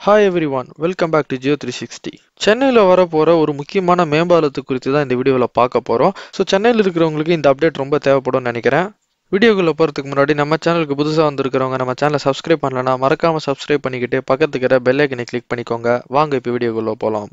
hi everyone welcome back to Jio three sixty சென்னையில் வரப்போகிற ஒரு முக்கியமான மேம்பாலத்து குறித்து தான் இந்த வீடியோவில் பார்க்க போகிறோம் ஸோ சென்னையில் இருக்கிறவங்களுக்கு இந்த அப்டேட் ரொம்ப தேவைப்படும்னு நினைக்கிறேன் வீடியோக்குள்ளே போகிறதுக்கு முன்னாடி நம்ம சேனலுக்கு புதுசாக வந்திருக்கிறவங்க நம்ம சேனலை சப்ஸ்கிரைப் பண்ணலன்னா மறக்காமல் சப்ஸ்கிரைப் பண்ணிக்கிட்டு பக்கத்துக்கு இருக்கிற பெல் ஐக்கனை கிளிக் பண்ணிக்கோங்க வாங்க இப்போ வீடியோக்குள்ளே போகலாம்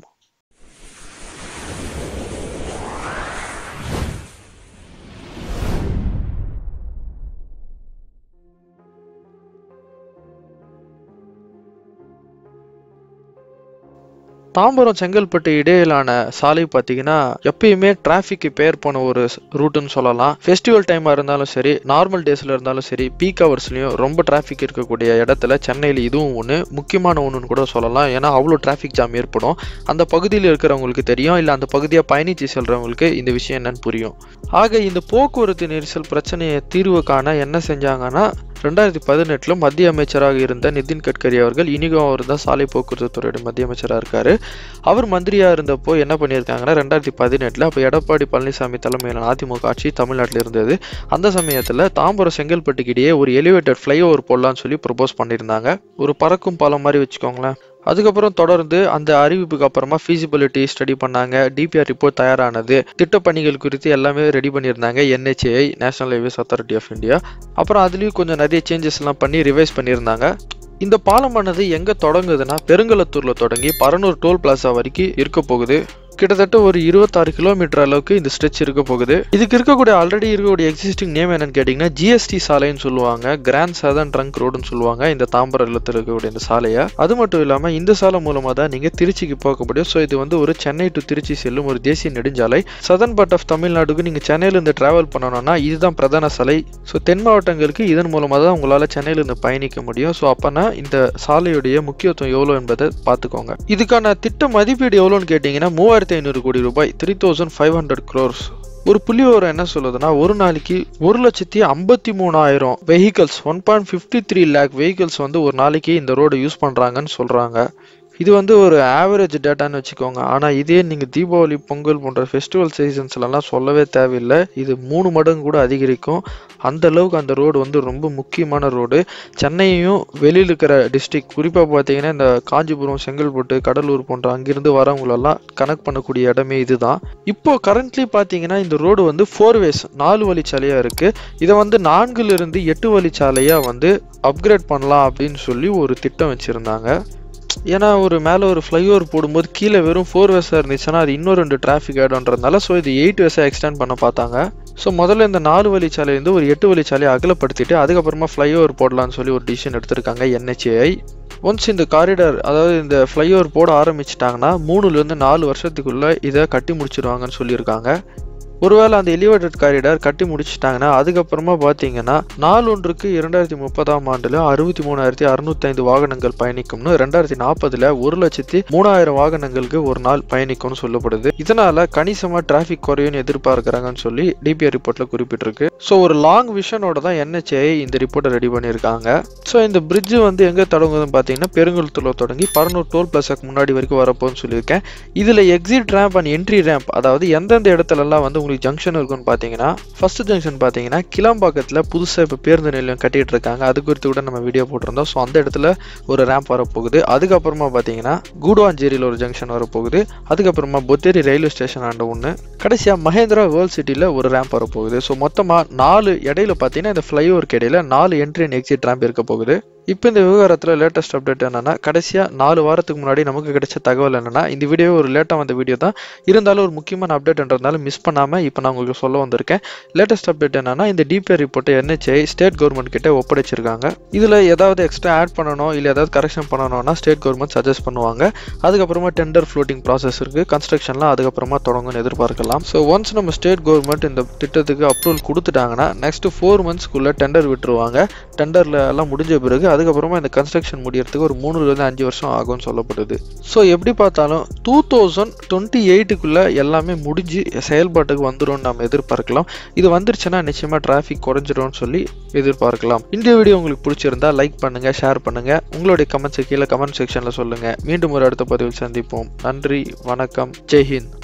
தாம்பரம் செங்கல்பட்டு இடையிலான சாலை பார்த்தீங்கன்னா எப்பயுமே டிராஃபிக்கு பேர் போன ஒரு ரூட்டுன்னு சொல்லலாம் ஃபெஸ்டிவல் டைமாக இருந்தாலும் சரி நார்மல் டேஸில் இருந்தாலும் சரி பீக் ஹவர்ஸ்லையும் ரொம்ப டிராஃபிக் இருக்கக்கூடிய இடத்துல சென்னையில் இதுவும் ஒன்று முக்கியமான ஒன்றுன்னு கூட சொல்லலாம் ஏன்னா அவ்வளோ டிராஃபிக் ஜாம் ஏற்படும் அந்த பகுதியில் இருக்கிறவங்களுக்கு தெரியும் இல்லை அந்த பகுதியை பயணித்து செல்றவங்களுக்கு இந்த விஷயம் என்னன்னு புரியும் ஆக இந்த போக்குவரத்து நெரிசல் பிரச்சனையை தீர்வு காண என்ன செஞ்சாங்கன்னா ரெண்டாயிரத்தி பதினெட்டில் மத்திய அமைச்சராக இருந்த நிதின் கட்கரி அவர்கள் இனிகும் அவர் தான் சாலை போக்குவரத்து துறையோட மத்திய அமைச்சராக இருக்காரு அவர் மந்திரியாக இருந்தப்போ என்ன பண்ணியிருக்காங்கன்னா ரெண்டாயிரத்தி பதினெட்டில் அப்போ எடப்பாடி பழனிசாமி தலைமையிலான அதிமுக ஆட்சி தமிழ்நாட்டில் இருந்தது அந்த சமயத்தில் தாம்பரம் செங்கல்பட்டுக்கு இடையே ஒரு எலிவேட்டட் ஃப்ளைஓவர் போடலான்னு சொல்லி ப்ரொபோஸ் பண்ணியிருந்தாங்க ஒரு பறக்கும் பாலம் மாதிரி வச்சுக்கோங்களேன் அதுக்கப்புறம் தொடர்ந்து அந்த அறிவிப்புக்கு அப்புறமா ஃபீசிபிலிட்டி ஸ்டடி பண்ணாங்க டிபிஆர் ரிப்போர்ட் தயாரானது திட்டப்பணிகள் குறித்து எல்லாமே ரெடி பண்ணியிருந்தாங்க NHAI national highways authority of India அப்புறம் அதுலேயும் கொஞ்சம் நிறைய சேஞ்சஸ் எல்லாம் பண்ணி ரிவைஸ் பண்ணியிருந்தாங்க இந்த பாலமானது எங்கே தொடங்குதுன்னா பெருங்கலத்தூரில் தொடங்கி பரனூர் டோல் பிளாசா வரைக்கும் இருக்க போகுது கிட்டத்தட்ட ஒரு இருபத்தாறு கிலோமீட்டர் அளவுக்கு இந்த ஸ்ட்ரெச் இருக்க போகுது இதுக்கு இருக்கக்கூடிய ஆல்ரெடி இருக்கக்கூடிய எக்ஸிஸ்டிங் நேம் என்னன்னு கேட்டிங்கன்னா ஜிஎஸ்டி சாலைன்னு சொல்லுவாங்க கிராண்ட் சதன் ட்ரங்க் ரோடுன்னு சொல்லுவாங்க இந்த தாம்பரம் இல்லத்தில் இருக்கக்கூடிய இந்த சாலையை அது மட்டும் இல்லாமல் இந்த சாலை மூலமாக தான் நீங்கள் திருச்சிக்கு போக முடியும் ஸோ இது வந்து ஒரு சென்னை டு திருச்சி செல்லும் ஒரு தேசிய நெடுஞ்சாலை சதன் பார்ட் ஆஃப் தமிழ்நாடுக்கு நீங்கள் சென்னையிலேருந்து டிராவல் பண்ணணும்னா இதுதான் பிரதான சாலை ஸோ தென் மாவட்டங்களுக்கு இதன் மூலமாக தான் உங்களால் சென்னையிலேருந்து பயணிக்க முடியும் ஸோ அப்போனா இந்த சாலையுடைய முக்கியத்துவம் எவ்வளோ என்பதை பார்த்துக்கோங்க இதுக்கான திட்ட மதிப்பீடு எவ்வளோன்னு கேட்டிங்கன்னா மூவாயிரத்தி ஐநூறு கோடி ரூபாய் three thousand five hundred crores ஒரு புள்ளி விவரம் என்ன சொல்லுதுன்னா ஒரு நாளைக்கு ஒரு லட்சத்தி ஐம்பத்தி மூணாயிரம் vehicles one point fifty three lakh vehicles வந்து ஒரு நாளைக்கு இந்த ரோடை யூஸ் பண்ணுறாங்கன்னு சொல்கிறாங்க இது வந்து ஒரு ஆவரேஜ் டேட்டான்னு வச்சுக்கோங்க ஆனால் இதே நீங்கள் தீபாவளி பொங்கல் போன்ற ஃபெஸ்டிவல் சீசன்ஸ்லலாம் சொல்லவே தேவையில்லை இது மூணு மடங்கு கூட அதிகரிக்கும் அந்த அளவுக்கு அந்த ரோடு வந்து ரொம்ப முக்கியமான ரோடு சென்னையும் வெளியில் இருக்கிற டிஸ்ட்ரிக்ட் குறிப்பாக பார்த்தீங்கன்னா இந்த காஞ்சிபுரம் செங்கல்பட்டு கடலூர் போன்ற அங்கிருந்து வரவங்களெல்லாம் கனெக்ட் பண்ணக்கூடிய இடமே இதுதான் இப்போ கரண்ட்லி பார்த்தீங்கன்னா இந்த ரோடு வந்து ஃபோர் வேஸ் நாலு வழிச்சாலையாக இருக்குது இதை வந்து நான்குலேருந்து எட்டு வழிச்சாலையாக வந்து அப்கிரேட் பண்ணலாம் அப்படின்னு சொல்லி ஒரு திட்டம் வச்சுருந்தாங்க ஏன்னா ஒரு மேலே ஒரு ஃப்ளைஓவர் போடும்போது கீழே வெறும் ஃபோர் வேஸாக இருந்துச்சுன்னா அது இன்னும் ரெண்டு டிராஃபிக் ஆகிடும்ன்றதுனால ஸோ இது எயிட் வேஸாக எக்ஸ்டெண்ட் பண்ண பார்த்தாங்க ஸோ முதல்ல இந்த நாலு வழிச்சாலையிலேருந்து ஒரு எட்டு வழிச்சாலையை அகலப்படுத்திட்டு அதுக்கப்புறமா ஃப்ளைஓவர் போடலான்னு சொல்லி ஒரு டிசிஷன் எடுத்திருக்காங்க என்ஹெச்ஏஐ ஒன்ஸ் இந்த காரிடார் அதாவது இந்த ஃப்ளைஓவர் போட ஆரம்பிச்சிட்டாங்கன்னா மூணுலேருந்து நாலு வருஷத்துக்குள்ளே இதை கட்டி முடிச்சிருவாங்கன்னு சொல்லியிருக்காங்க ஒருவேளை அந்த எலிவேட்டட் காரிடார் கட்டி முடிச்சிட்டாங்கன்னா அதுக்கப்புறமா பார்த்தீங்கன்னா நாள் ஒன்றுக்கு இரண்டாயிரத்தி முப்பதாம் ஆண்டில் அறுபத்தி மூணாயிரத்தி அறுநூத்தைந்து வாகனங்கள் பயணிக்கும்னு ரெண்டாயிரத்தி நாற்பதுல ஒரு லட்சத்தி மூணாயிரம் வாகனங்களுக்கு ஒரு நாள் பயணிக்கும்னு சொல்லப்படுது இதனால கணிசமாக டிராஃபிக் குறையும்னு எதிர்பார்க்குறாங்கன்னு சொல்லி டிபிஆர் ரிப்போர்ட்ல குறிப்பிட்டிருக்கு ஸோ ஒரு லாங் விஷனோட தான் என்ஹெச்ஏ இந்த ரிப்போர்ட்டை ரெடி பண்ணியிருக்காங்க ஸோ இந்த பிரிட்ஜ் வந்து எங்கே தொடங்குதுன்னு பார்த்தீங்கன்னா பெருங்குளத்தூரில் தொடங்கி பரனூர் டோல் பிளஸுக்கு முன்னாடி வரைக்கும் வரப்போன்னு சொல்லியிருக்கேன் இதில் exit ramp and entry ramp அதாவது எந்தெந்த இடத்துலலாம் வந்து உங்களுக்கு ஜங்ஷன் இருக்குன்னு பார்த்தீங்கன்னா ஃபர்ஸ்ட் ஜங்ஷன் பார்த்தீங்கன்னா கிளாம்பாக்கத்தில் புதுசாக இப்போ பேருந்து நிலையம் கட்டிட்டு இருக்காங்க அது குறித்து கூட நம்ம வீடியோ போட்டிருந்தோம் ஸோ அந்த இடத்துல ஒரு ரேம்ப் வரப்போகுது அதுக்கப்புறமா பார்த்தீங்கன்னா கூடுவாஞ்சேரியில் ஒரு ஜங்ஷன் வரப்போகுது அதுக்கப்புறமா பொத்தேரி ரயில்வே ஸ்டேஷன் ஆண்ட ஒன்று கடைசியாக மகேந்திரா வேர்ல்ட் சிட்டியில் ஒரு ரேம்ப் வரப்போகுது ஸோ மொத்தமாக நாலு இடையில பார்த்தீங்கன்னா இந்த ஃப்ளைஓவருக்கு இடையில நாலு என்ட்ரி அண்ட் எக்ஸிட் ரேம்ப் இருக்க போகுது இப்போ இந்த விவகாரத்தில் லேட்டஸ்ட் அப்டேட் என்னன்னா கடைசியாக நாலு வாரத்துக்கு முன்னாடி நமக்கு கிடைச்ச தகவல் என்னன்னா இந்த வீடியோ ஒரு லேட்டாக வந்த வீடியோ தான் இருந்தாலும் ஒரு முக்கியமான அப்டேட்ன்றதுனால மிஸ் பண்ணாமல் இப்போ நான் உங்களுக்கு சொல்ல வந்திருக்கேன் லேட்டஸ்ட் அப்டேட் என்னன்னா இந்த டிபிஆர் ரிப்போர்ட்டை என்ஹெச்ஐ ஸ்டேட் கவர்மெண்ட் கிட்ட ஒப்படைச்சிருக்காங்க இதில் ஏதாவது எக்ஸ்ட்ரா ஆட் பண்ணணும் இல்லை ஏதாவது கரெக்ஷன் பண்ணணும்னா ஸ்டேட் கவர்மெண்ட் சஜஸ்ட் பண்ணுவாங்க அதுக்கப்புறமா டெண்டர் ஃப்ளோட்டிங் ப்ராசஸ் இருக்குது கன்ஸ்ட்ரக்ஷன்லாம் அதுக்கப்புறமா தொடங்கும்னு எதிர்பார்க்கலாம் ஸோ ஒன்ஸ் நம்ம ஸ்டேட் கவர்மெண்ட் இந்த திட்டத்துக்கு அப்ரூவல் கொடுத்துட்டாங்கன்னா நெக்ஸ்ட் ஃபோர் மந்த்ஸ்க்குள்ளே டெண்டர் விட்டுருவாங்க டெண்டரில் எல்லாம் முடிஞ்ச பிறகு அதுக்கப்புறமா இந்த கன்ஸ்ட்ரக்ஷன் முடியறதுக்கு ஒரு மூணுலேருந்து அஞ்சு வருஷம் ஆகும்னு சொல்லப்படுது ஸோ எப்படி பார்த்தாலும் டூ தௌசண்ட் டுவெண்ட்டி எயிட்டுக்குள்ளே எல்லாமே முடிஞ்சு செயல்பாட்டுக்கு வந்துடும் நம்ம எதிர்பார்க்கலாம் இது வந்துருச்சுன்னா நிச்சயமாக டிராஃபிக் குறைஞ்சிரும்னு சொல்லி எதிர்பார்க்கலாம் இந்த வீடியோ உங்களுக்கு பிடிச்சிருந்தா லைக் பண்ணுங்கள் ஷேர் பண்ணுங்கள் உங்களுடைய கமெண்ட்ஸை கீழே கமெண்ட் செக்ஷனில் சொல்லுங்கள் மீண்டும் ஒரு அடுத்த பதிவில் சந்திப்போம் நன்றி வணக்கம் ஜெய்ஹிந்த்